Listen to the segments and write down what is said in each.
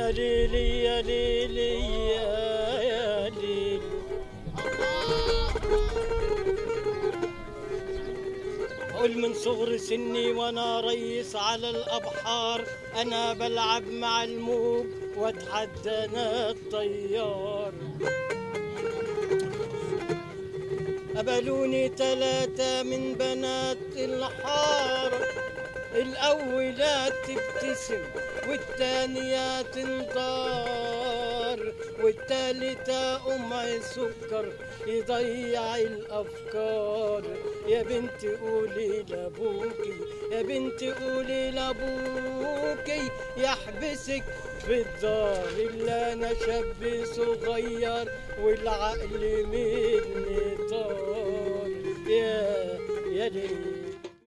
يا ليلي يا ليلي يا ليلي قول من صغر سني وانا ريس على الابحار انا بلعب مع الموج واتحدى انا الطيار قبلوني تلاتة من بنات الحارة الأولى تبتسم والتانية تنطار والتالتة قمع سكر يضيع الأفكار يا بنت قولي لأبوكي يا بنت قولي لأبوكي يحبسك في الدار اللي أنا شاب صغير والعقل مني طار يا يا ليل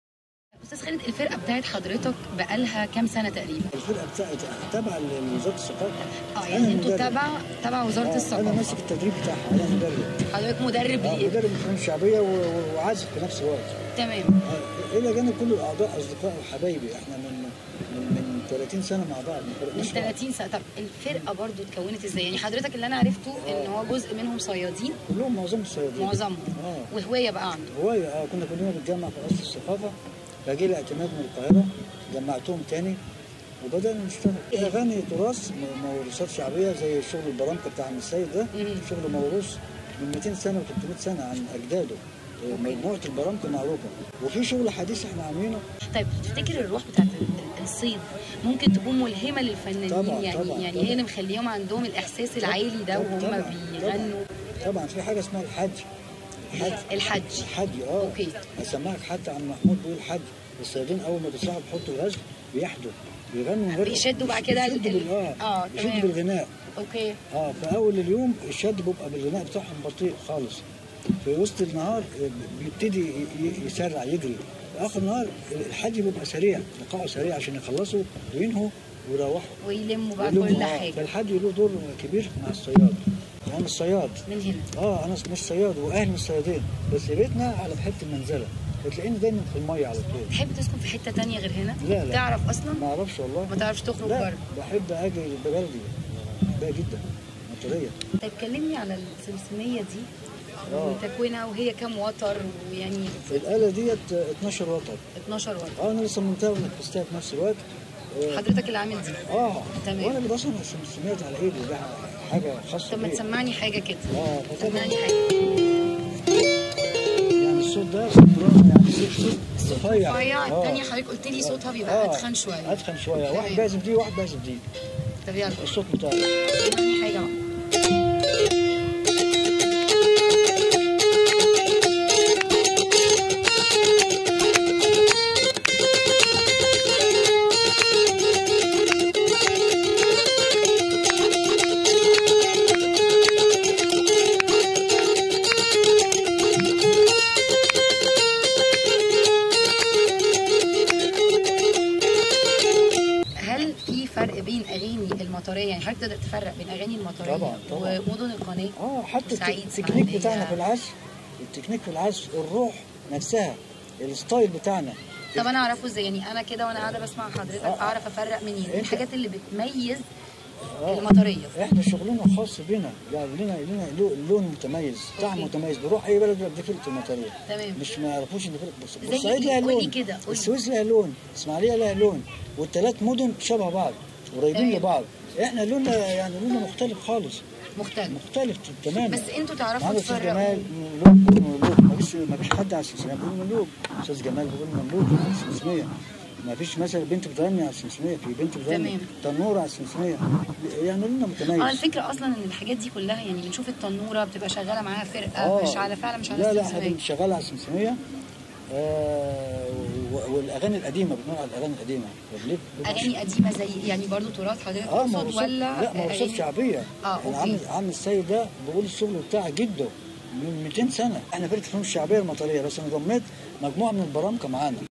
استاذ خالد الفرقه بتاعت حضرتك بقالها كام سنه تقريبا الفرقه بتاعتي تابعه لوزاره الثقافه اه أنا يعني انتوا مدرب. تبع تبع وزاره آه، انا الثقافه ماسك التدريب بتاعها انا مدرب حضرتك مدرب آه، ليه مدرب الفنون الشعبيه و- و- وعازف في نفس الوقت تمام آه، الى جانب كل الاعضاء اصدقاء وحبايبي احنا من من, من 30 سنه مع بعض ما من فرقناش بعض. 30 سنه طب الفرقه برضو اتكونت ازاي يعني حضرتك اللي انا عرفته ان هو جزء منهم صيادين كلهم معظمهم صيادين معظمهم اه وهوايه بقى عنده هواية اه كنا كلنا بنتجمع في قصر الثقافة فجي لي اعتماد من القاهرة جمعتهم تاني وبدأنا نشتغل أغاني تراث م- موروثات شعبية زي شغل البرامكة بتاع عم السيد ده مم. شغل موروث من 200 سنة و300 سنة عن أجداده آه، مجموعة البرامكة معروفة وفي شغل حديث احنا عاملينه طيب تفتكر الروح بتاعت ال- الصيد ممكن تكون ملهمه للفنانين طبعاً، يعني طبعاً، يعني طبعاً. هي اللي مخليهم عندهم الاحساس العالي ده وهم طبعاً، بيغنوا طبعا في حاجة اسمها الحج الحج الحج الحج اه أوكي. هسمعك حتى عن محمود بيقول حج الصيادين اول ما بيصحوا بيحطوا الغزل بيحدوا بيغنوا من غير بيشدوا بعد كده ال- بيشدوا بال- اه, آه، بيشدوا تمام. بالغناء اوكي اه في اول اليوم الشد بيبقى بالغناء بتاعهم بطيء خالص في وسط النهار بيبتدي ي- ي- يسرع يجري في اخر النهار الحج بيبقى سريع ايقاعه سريع عشان يخلصوا وينهوا ويروحوا ويلموا بقى يلموا. كل آه، حاجه فالحج له دور كبير مع الصياد انا الصياد من هنا اه انا مش صياد واهلي مش صيادين بس بيتنا على بحته المنزله بتلاقيني دايما في الميه على طول تحب تسكن في حته تانية غير هنا لا، لا. تعرف اصلا ما اعرفش والله ما تعرفش تخرج لا بره بحب اجي ببلدي بحبها جدا مطريه طيب كلمني على السمسميه دي آه. وتكوينها وهي كام وتر ويعني الاله ديت 12 وتر 12 وتر اه انا لسه منتهى ونفذتها في نفس الوقت اه, حضرتك اللي عامل دي آه. تمام. وانا اللي بصنع السمسميات على ايدي ده حاجه خاصه طب ما بيا. تسمعني حاجه كده اه فطبعا سمعني حاجه يعني الصوت ده سوبرانو يعني صوت صوت رفيع رفيع آه. الثانيه حضرتك قلت لي صوتها بيبقى آه. اتخن شويه اتخن شويه تمام. واحد بازف دي واحد بازف دي طب يلا الصوت بتاعي سمعني حاجه بقى هل في فرق بين اغاني المطريه يعني حضرتك تقدر تفرق بين اغاني المطريه طبعاً، طبعاً. ومدن القناه اه حتى سعيد، التكنيك إسماعيلية. بتاعنا في العزف التكنيك في العزف الروح نفسها الستايل بتاعنا طب انا اعرفه ازاي يعني انا كده وانا قاعده بسمع حضرتك آه. اعرف افرق منين أنت- الحاجات اللي بتميز آه. المطريه احنا شغلنا خاص بينا يعني لنا لنا لو- لون متميز طعم أوكي. متميز بروح اي بلد يقول دي فرقه المطريه تمام مش ما يعرفوش ان فرقه بص زي الصعيد إيه؟ لها قولي لون كده، قولي. السويس لها لون اسماعيليه لها لون والثلاث مدن شبه بعض قريبين تمام. لبعض احنا لوننا يعني لوننا مختلف خالص مختلف مختلف تماما بس انتوا تعرفوا معانا استاذ تفرقوا جمال مملوك بيقول مملوك ما فيش ما فيش حد على السمسميه بيقول مملوك استاذ جمال بيقول مملوك على السمسميه ما فيش مثلا بنت بتغني على السمسميه في بنت بتغني تمام. تنوره على السمسميه يعني لوننا متميز اه الفكره اصلا ان الحاجات دي كلها يعني بنشوف التنوره بتبقى شغاله معاها فرقه آه. مش على فعلا مش على لا لا احنا السمسمية. شغال على السمسميه آه و- والاغاني القديمه بنقول على الاغاني القديمه ليه؟ اغاني قديمه زي يعني برضو تراث حضرتك اه تقصد موروثات ولا لا موروثات أغاني- شعبيه اه يعني اوكي عم عم السيد ده بقول الشغل بتاع جده من 200 سنه احنا فرقه الفنون الشعبيه المطريه بس انا ضميت مجموعه من البرامكه معانا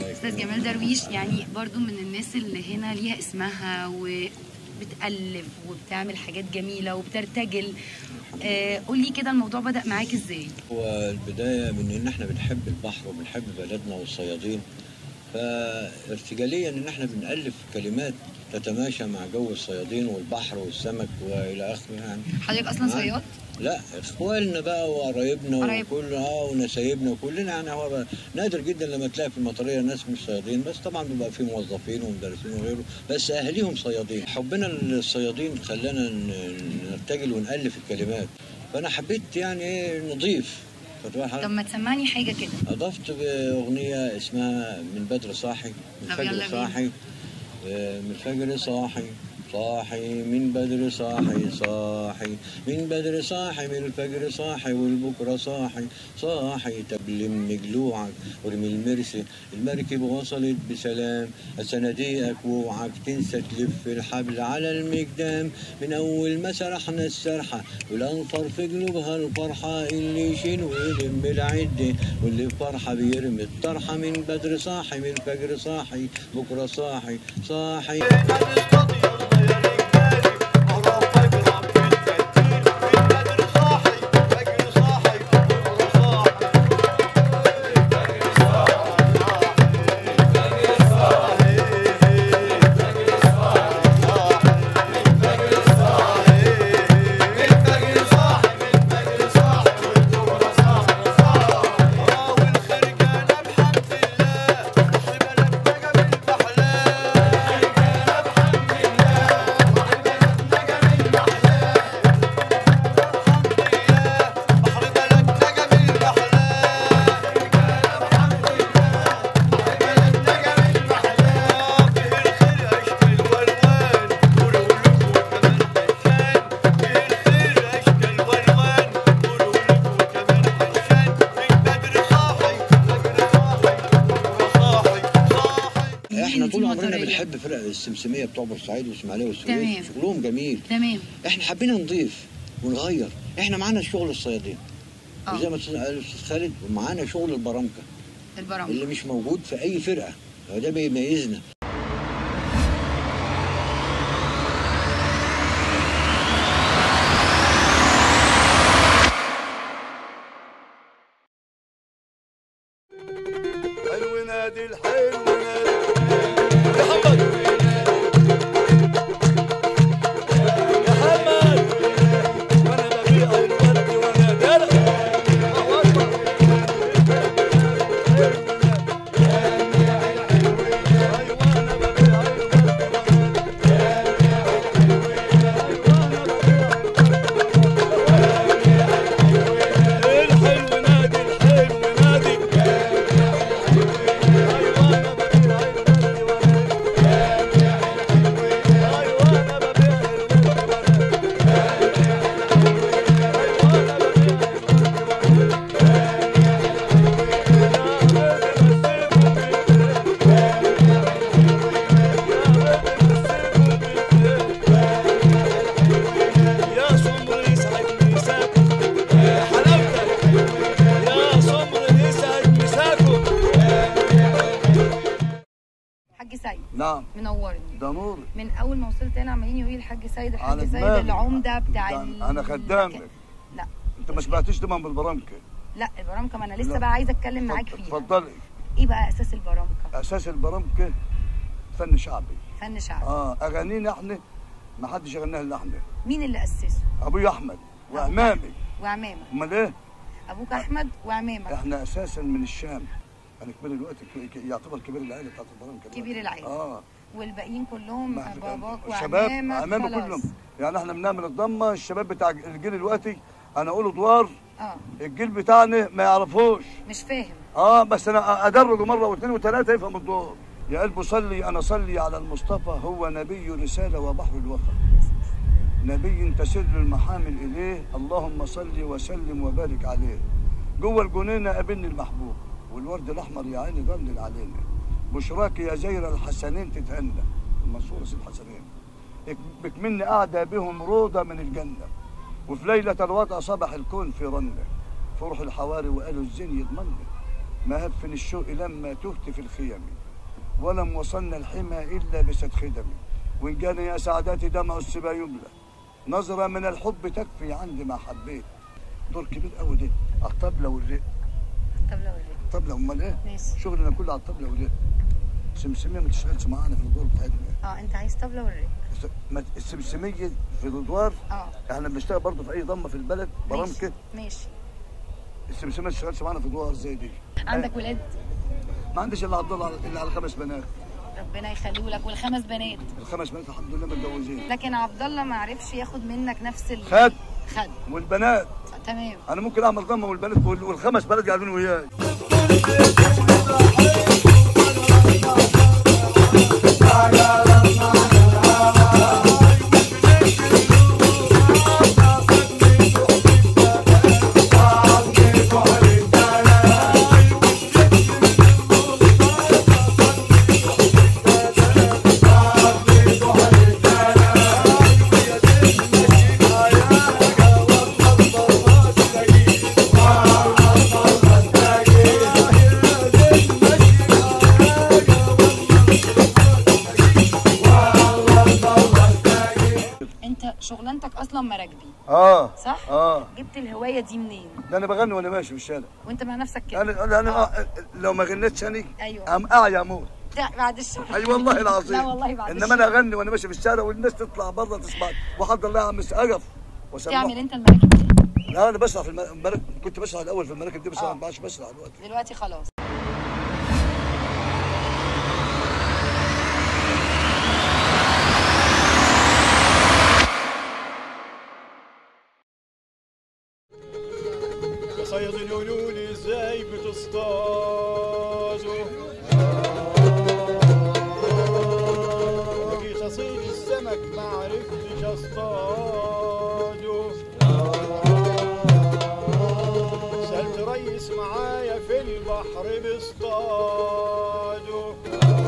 استاذ جمال درويش يعني برضو من الناس اللي هنا ليها اسمها وبتألف وبتعمل حاجات جميلة وبترتجل آه قولي كده الموضوع بدأ معاك ازاي هو البداية من إن إحنا بنحب البحر وبنحب بلدنا والصيادين فارتجاليا إن إحنا بنألف كلمات تتماشى مع جو الصيادين والبحر والسمك وإلى آخره يعني حضرتك اصلا نعم. صياد لا اخوالنا بقى وقرايبنا قرايب. وكل اه ونسايبنا وكلنا يعني هو بقى نادر جدا لما تلاقي في المطريه ناس مش صيادين بس طبعا بيبقى في موظفين ومدرسين وغيره بس اهاليهم صيادين حبنا للصيادين خلانا ن- نرتجل ونالف الكلمات فانا حبيت يعني ايه نضيف فتبقى طب حاجة- ما تسمعني حاجة كده اضفت باغنيه اسمها من بدر صاحي من طب يلا فجر بينا. صاحي آه، من فجر صاحي صاحي من بدر صاحي صاحي من بدر صاحي من الفجر صاحي والبكرة صاحي صاحي تبلم جلوعك وارمي المرسي المركب وصلت بسلام صناديقك واوعك تنسى تلف الحبل على المقدام من أول ما سرحنا السرحة والأنفر في قلوبها الفرحة اللي يشيل ويلم العدة واللي فرحة بيرمي الطرحة من بدر صاحي من فجر صاحي بكرة صاحي صاحي احنا مين طول دي عمرنا المطرية؟ بنحب فرق السمسميه بتوع بورسعيد والاسماعيليه والسويس تمام. شغلهم جميل تمام احنا حبينا نضيف ونغير احنا معانا شغل الصيادين اه وزي ما قال الاستاذ خالد معانا شغل البرامكه البرامج اللي مش موجود في اي فرقه وده بيميزنا حلو نادي الحلو نادي محمد يا محمد وانا ببيع الورد وانا درع الله اكبر ايوه انا ببيع الورد الحلو نادي الحلو نادي يا سمر يسعد مساكم يا حلاوتك يا سمر يسعد مساكم حاج سيد نعم منورني ده نور من اول ما وصلت هنا عمالين يقولوا لي الحاج سيد الحاج على سيد دماغي. العمده بتاع ده ال- انا خدامك لا انت ما سمعتش دايما بالبرامكه لا البرامكه ما انا لسه لا. بقى عايزه اتكلم معاك اتفضل- فيها اتفضلي ايه بقى اساس البرامكه اساس البرامكه فن شعبي فن شعبي اه اغانينا احنا ما حدش غناها الا احنا مين اللي اسسه ابويا احمد وامامي وعمامه امال ايه ابوك احمد وعمامه احنا اساسا من الشام انا كبير الوقت ك- ك- يعتبر كبير العائله بتاعت البرامكه كبير العائلة. اه والباقيين كلهم ما- باباك الشباب وعمامك امامي خلاص. كلهم يعني احنا بنعمل الضمه الشباب بتاع الجيل دلوقتي انا اقول ادوار اه الجيل بتاعنا ما يعرفوش مش فاهم اه بس انا ادرجه مره واثنين وثلاثه يفهم الدور يا قلب صلي انا صلي على المصطفى هو نبي رساله وبحر الوفا نبي تسر المحامل اليه اللهم صل وسلم وبارك عليه جوه الجنينه قابلني المحبوب والورد الاحمر يا عيني ضلل علينا بشراك يا زير الحسنين تتهنى المنصوره سيد حسنين بكمن قاعده بهم روضه من الجنه وفي ليله الوضع صبح الكون في رنه فرح الحواري وقالوا الزين يضمننا ما هفن الشوق لما تهت في الخيم ولم وصلنا الحمى إلا بسد خدمي وإن كان يا سعادتي دمع السبا يملى نظرة من الحب تكفي عندي ما حبيت دور كبير قوي ده على الطبلة والرق طب لو الرق. الطبلة أمال إيه؟ ماشي شغلنا كله على الطبلة والرق سمسمية ما تشتغلش معانا في الدور بتاعتنا اه انت عايز طبلة والرق ما- السمسمية في الادوار اه احنا بنشتغل برضه في اي ضمه في البلد برامج ماشي كده ماشي السمسمية ما تشتغلش معانا في ادوار زي دي عندك ولاد ما عنديش الا عبد الله الا على خمس بنات ربنا يخليه لك والخمس بنات الخمس بنات الحمد لله متجوزين لكن عبد الله ما عرفش ياخد منك نفس ال خد خد والبنات تمام انا ممكن اعمل ضمه والبنات وال- والخمس بنات قاعدين وياي انت شغلانتك اصلا مراكبي اه صح؟ اه جبت الهوايه دي منين ده انا بغني وانا ماشي في الشارع وانت مع نفسك كده انا انا آه. لو ما غنيتش انا ايوه ام اعيا اموت ده بعد الشر اي والله العظيم لا والله بعد انما الشر. انا اغني وانا ماشي في الشارع والناس تطلع بره تسمع وحد الله يا عم اقف وسمع تعمل انت المراكب دي لا انا بسرح في المراكب كنت بسرح الاول في المراكب دي بس آه. انا ما عادش بسرح دلوقتي دلوقتي خلاص صيد القولوا لي ازاي بتصطادوا جيت اصيد السمك ما عرفتش اصطاده سألت ريس معايا في البحر بيصطادوا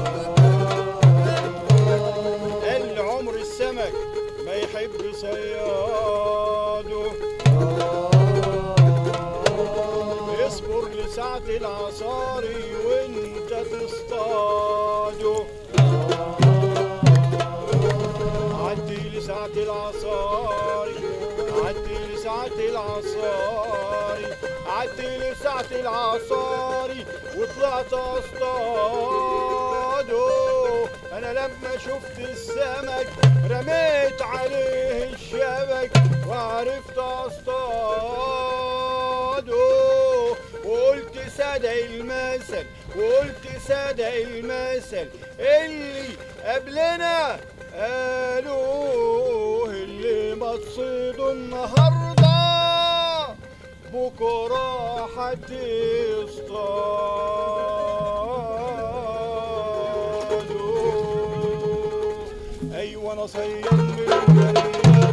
قال لي عمر السمك ما يحب صياده اصبر لساعة العصاري وانت تصطاده عدي لساعة العصاري عدي لساعة العصاري عدي لساعة العصاري وطلعت اصطاده انا لما شفت السمك رميت عليه الشبك وعرفت اصطاده وقلت سادة المثل وقلت سادة المثل اللي قبلنا قالوه اللي ما تصيدوا النهارده بكره هتصطادوا ايوه انا صياد من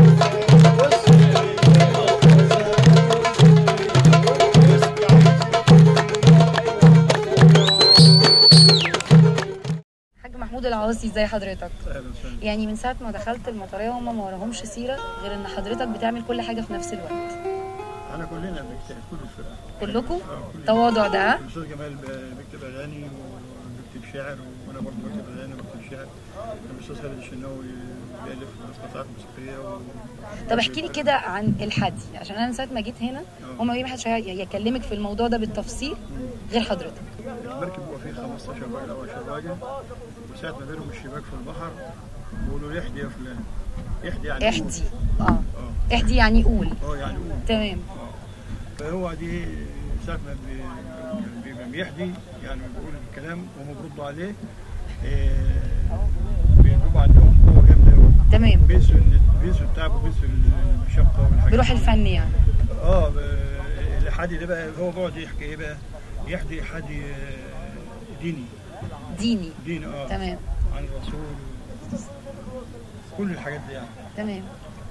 حاج محمود العاصي ازاي حضرتك يعني من ساعه ما دخلت المطريه هم ما وراهمش سيره غير ان حضرتك بتعمل كل حاجه في نفس الوقت احنا كلنا بنجتهد كل الفرق كلكم آه، كلنا. تواضع ده ها؟ الاستاذ جمال ب- بيكتب اغاني وبيكتب شعر وانا برضه بكتب اغاني وبكتب شعر الاستاذ خالد الشناوي بيالف قطعات موسيقيه و... طب احكي لي كده عن الحدي عشان انا من ساعه ما جيت هنا هم ما حدش يكلمك في الموضوع ده بالتفصيل غير حضرتك المركب هو فيه 15 راجل او 20 راجل وساعة ما بينهم الشباك في البحر بيقولوا احدي يا فلان احدي يعني قول. احدي اه احدي يعني قول اه يعني قول تمام فهو دي ساعة ما بي- بيبقى بيحدي يعني بيقول الكلام وهم بيردوا عليه إيه، بيجيبوا عندهم قوة جامدة أوي تمام بينسوا إن- بينسوا التعب وبينسوا المشقة والحاجات بروح دي. الفن يعني اه ب- الحدي ده بقى هو بيقعد يحكي ايه بقى؟ يحدي حدي آه، ديني ديني ديني اه تمام عن الرسول كل الحاجات دي يعني تمام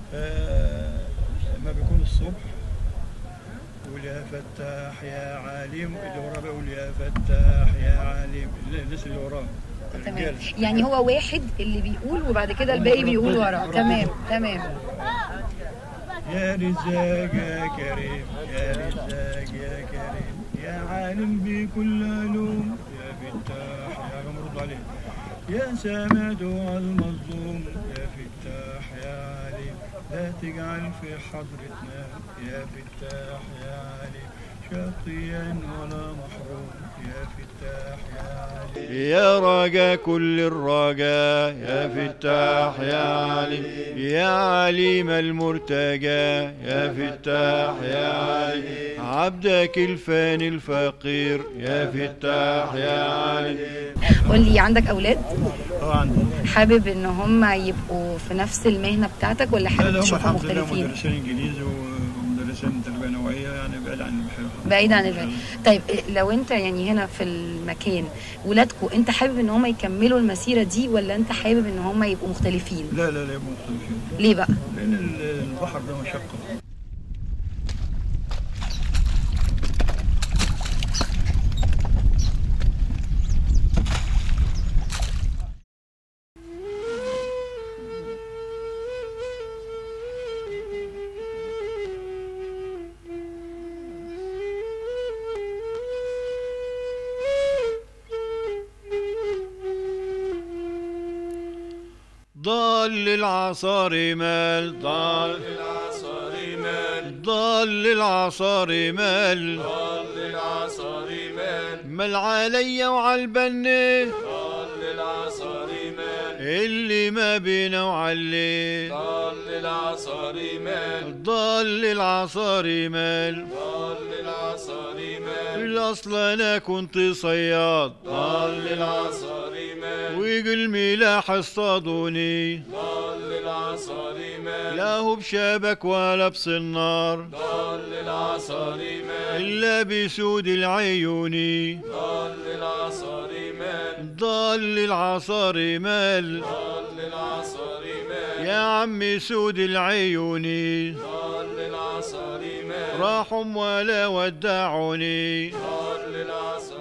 لما بيكون الصبح يقول يا فتاح يا عالم اللي وراه بيقول يا فتاح يا عالم الناس اللي وراه تمام الرجال. يعني هو واحد اللي بيقول وبعد كده الباقي بيقول وراه تمام تمام يا رزاق يا كريم يا رزاق يا كريم يا عالم بكل علوم يا فتاح يا غمر عليه يا سامع دعاء المظلوم يا فتاح يا عليم لا تجعل في حضرتنا يا فتاح يا عليم شقيا ولا محروم يا فتاح يا عليم يا رجا كل الرجا يا فتاح يا عليم يا عليم المرتجى يا فتاح يا عليم عبدك الفاني الفقير يا فتاح يا عليم قول لي عندك اولاد اه عندي حابب ان هم يبقوا في نفس المهنه بتاعتك ولا لا حابب لا هم تشوفهم الحمد لله مختلفين مدرسين انجليزي ومدرسين تربيه نوعيه يعني بعيد عن البحر بعيد عن الفن طيب إيه، لو انت يعني هنا في المكان ولادكم انت حابب ان هم يكملوا المسيره دي ولا انت حابب ان هم يبقوا مختلفين لا لا لا يبقوا مختلفين ليه بقى لان ال- البحر ده مشقه ضل العصار مال ضل العصار مال ضل العصار مال ضل العصار مال مال عليا وعلى البني ضل العصار مال اللي ما بينا وعلي ضل العصار مال ضل العصار مال ضل العصار مال الأصل أنا كنت صياد ضل العصار مال ويجي الملاح اصطادوني ضل العصار مال لا هو بشبك ولا بصنار ضل العصار مال إلا بسود العيوني ضل العصار مال ضل العصار مال ضل العصار مال يا عمي سود العيوني ضل العصار مال راحوا ولا ودعوني ضل العصار